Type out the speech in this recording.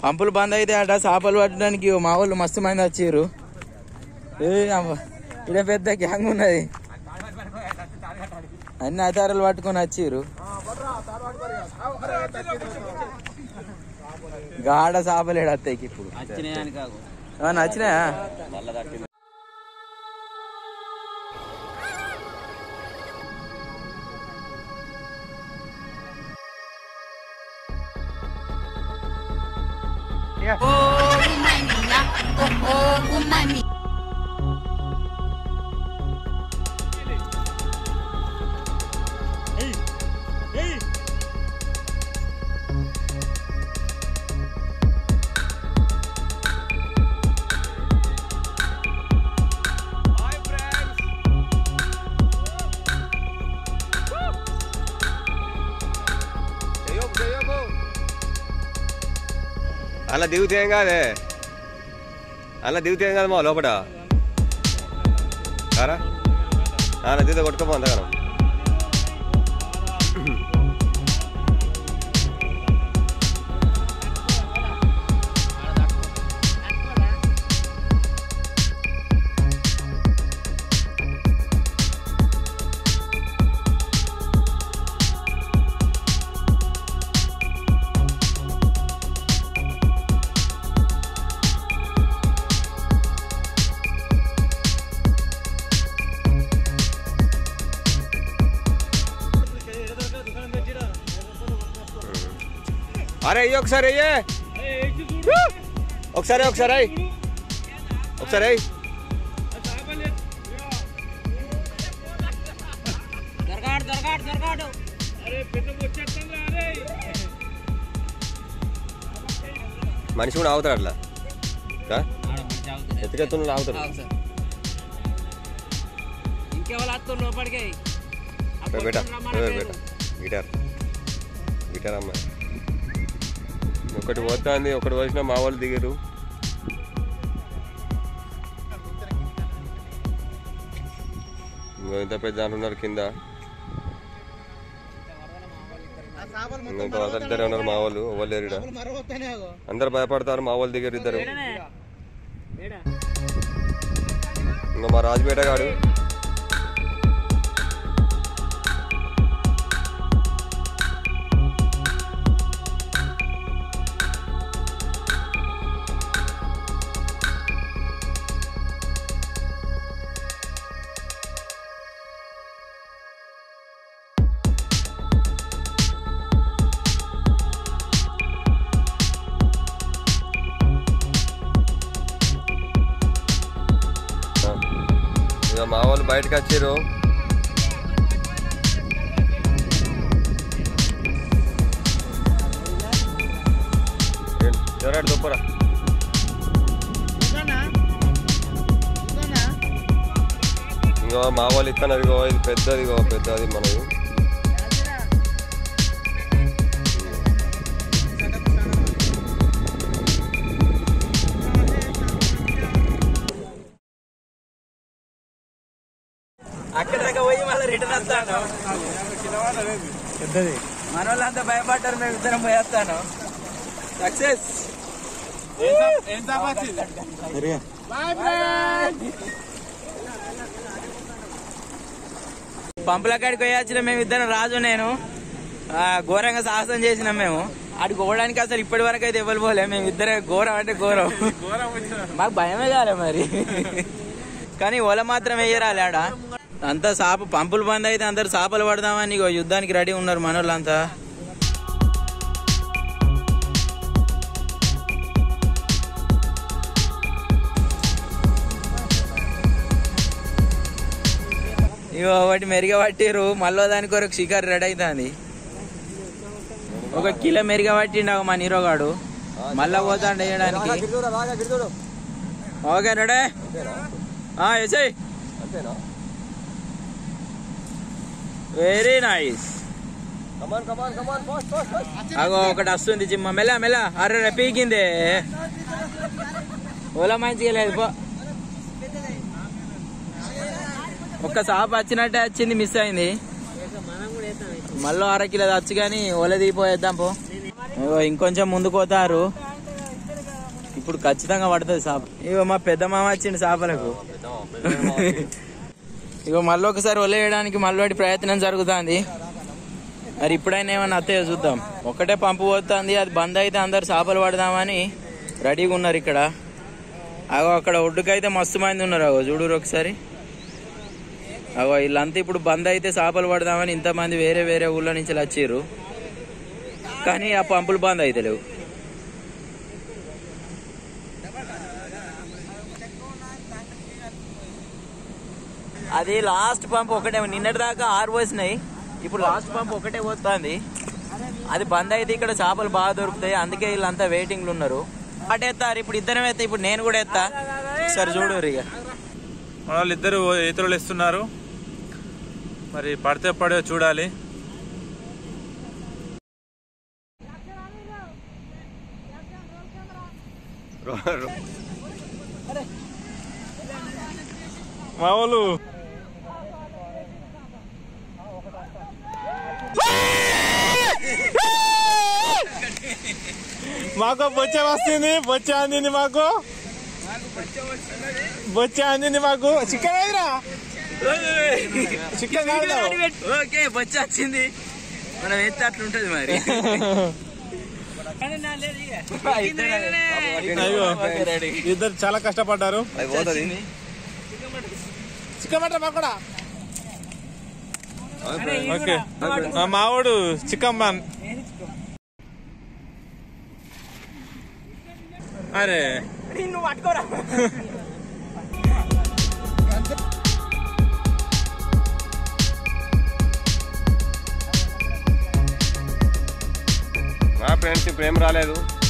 పంపులు బంద్ అయితే అట చేపలు పట్టడానికి మా వాళ్ళు మస్తు మంది వచ్చారు ఏ అమ్మ ఇక్కడ పెద్ద గ్యాంగ్ ఉన్నది అన్ని ఆధారాలు పట్టుకొని వచ్చారు గాఢ చేపలేడు అత్తయ్యకి ఇప్పుడు ఆ, నచ్చినాయా అలా దిగుతే ఏం కాదే అలా దిగుతే ఏం కాదు మా లోపల కారా అలా దిగుతే కొట్టుకోపో అంతగానం అరే అయ్యి ఒకసారి అయ్యే ఒకసారి ఒకసారి అయ్యి ఒకసారి అయ్యి మనిషి కూడా ఆగుతాడు అట్లా రా? ఎత్తుకెత్తున్న ఆగుతాడు ఇంకెవరు లోపలికి పోయి బేట పోయి బేట గిటార్ గిటార్ అమ్మ ఒకటి పోతుంది ఒకటి వచ్చిన మా వాళ్ళు దిగారు ఇంకో ఇంత పెద్ద అంటున్నారు కింద ఇంకొక వదలు ఇద్దరే ఉన్నారు మా వాళ్ళు వాళ్ళు లేరు ఈడ. అందరు భయపడతారు మా వాళ్ళు దిగారు ఇద్దరు ఇంకా మా రాజుపేట గాడు ఆ. ఇక మా వాళ్ళు బయటకు వచ్చారు ఎవరాడు దుప్పరా ఇంకా మా వాళ్ళు ఇక్కడ ఇగో ఇది పెద్దది ఇగో పెద్దది మనది అక్కడ దాకా పోయి మళ్ళీ రిటర్న్ వస్తాను పెద్దది మన వాళ్ళంతా భయపడ్డారు మేము ఇద్దరం పోయేస్తాను సక్సెస్ పంపుల కాడికి పోయాచిన మేము ఇద్దరం రాజు నేను ఆ, ఘోరంగా సాహసం చేసినాం మేము అటు పోవడానికి అసలు ఇప్పటి వరకు అయితే ఇవ్వలు పోలే మేము ఇద్దరే ఘోరం అంటే ఘోరం మాకు భయమే కాలే మరి కానీ ఓల మాత్రం వేయరాలి ఆడ అంతా సాప పంపులు బంద్ అయితే అందరు చేపలు పడదామని ఇగో యుద్ధానికి రెడీ ఉన్నారు మనోళ్ళంతా ఇగో ఒకటి మెరుగ పట్టిరు మళ్ళీ దాని కొరకు షికారు రెడీ అవుతుంది ఒక కిలో మెరుగ పట్టిండు మా నీరోగాడు మళ్ళా పోతాండు వేయడానికి ఓకే రెడీ ఎసై అంతేనా very nice come on come on come on fast fast fast అగో ఒకటి వస్తుంది జిమ్మ మెల్ల మెల్ల అర్రే పీకిందే ఓలా మంచిగా లేదు పో ఒక్క సాప వచ్చినట్టే వచ్చింది మిస్ అయింది మళ్ళీ అర కిలో వచ్చి కానీ ఓల దిగిపోయేద్దాం పో ఇగో ఇంకొంచెం ముందుకు పోతారు ఇప్పుడు ఖచ్చితంగా పడుతుంది చేప ఇగో మా పెద్ద మామ వచ్చిండు చేపలకు ఇగో మళ్ళీ ఒకసారి వదిలేయడానికి మళ్ళీ ప్రయత్నం జరుగుతుంది మరి ఇప్పుడైనా ఏమన్నా అత్తయ్య చూద్దాం ఒకటే పంపు పోతుంది అది బంద్ అయితే అందరు చేపలు పడదామని రెడీగా ఉన్నారు ఇక్కడ అగో అక్కడ ఒడ్డుకైతే మస్తు మంది ఉన్నారు అగో చూడురు ఒకసారి అగో వీళ్ళంతా ఇప్పుడు బంద్ అయితే చేపలు పడదామని ఇంతమంది వేరే వేరే ఊళ్ళ నుంచి వచ్చిర్రు కానీ ఆ పంపులు బంద్ అయితే లేవు అది లాస్ట్ పంప్ ఒకటే నిన్నటి దాకా ఆరు పోసినాయి ఇప్పుడు లాస్ట్ పంప్ ఒకటే పోతుంది అది బంద్ అయితే ఇక్కడ చేపలు బాగా దొరుకుతాయి అందుకే వీళ్ళంతా వెయిటింగ్లు ఉన్నారు అటు ఎత్తారు ఇప్పుడు ఇద్దరం ఎత్తా ఇప్పుడు నేను కూడా ఎత్తా సరే చూడు ఇక మన వాళ్ళు ఇద్దరు ఈతలు ఇస్తున్నారు మరి పడితే పడే చూడాలి మా వాళ్ళు మాకు బొచ్చ వస్తుంది బొచ్చ అందింది మాకు బొచ్చ అందింది మాకు చికెన్ ఏదిరా చికెన్ కాదు ఓకే బొచ్చ వచ్చింది మనం ఎత్తే అట్లుంటది మరి అయ్యో ఇద్దరు చాలా కష్టపడ్డారు అది పోతుంది చికెన్ మటన్ మాకు కూడా ఓకే మా మావాడు చికెన్ మన్ అరే నువ్వు పట్టుకోరా మా ఫ్రెండ్స్ ఇప్పుడు ఏం రాలేదు